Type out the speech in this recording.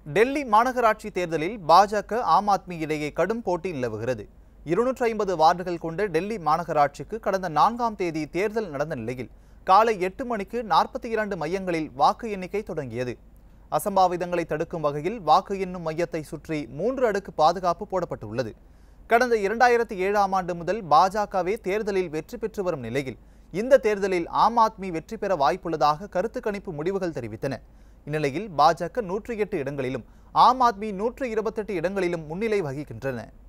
டெல்லி மாநகராட்சி தேர்தலில் பாஜக ஆம் ஆத்மி இடையே கடும் போட்டி நிலவுகிறது இருநூற்றி ஐம்பது வார்டுகள் கொண்ட டெல்லி மாநகராட்சிக்கு கடந்த நான்காம் தேதி தேர்தல் நடந்த நிலையில் காலை எட்டு மணிக்கு நாற்பத்தி இரண்டு மையங்களில் வாக்கு எண்ணிக்கை தொடங்கியது அசம்பாவிதங்களை தடுக்கும் வகையில் வாக்கு எண்ணும் மையத்தை சுற்றி மூன்று அடுக்கு பாதுகாப்பு போடப்பட்டுள்ளது கடந்த இரண்டாயிரத்தி ஏழாம் ஆண்டு முதல் பாஜகவே தேர்தலில் வெற்றி பெற்று வரும் நிலையில் இந்த தேர்தலில் ஆம் ஆத்மி வெற்றி பெற வாய்ப்புள்ளதாக கருத்து கணிப்பு முடிவுகள் தெரிவித்தன இந்நிலையில் பாஜக நூற்றி எட்டு இடங்களிலும் ஆம் ஆத்மி நூற்று இருபத்தெட்டு இடங்களிலும் முன்னிலை வகிக்கின்றன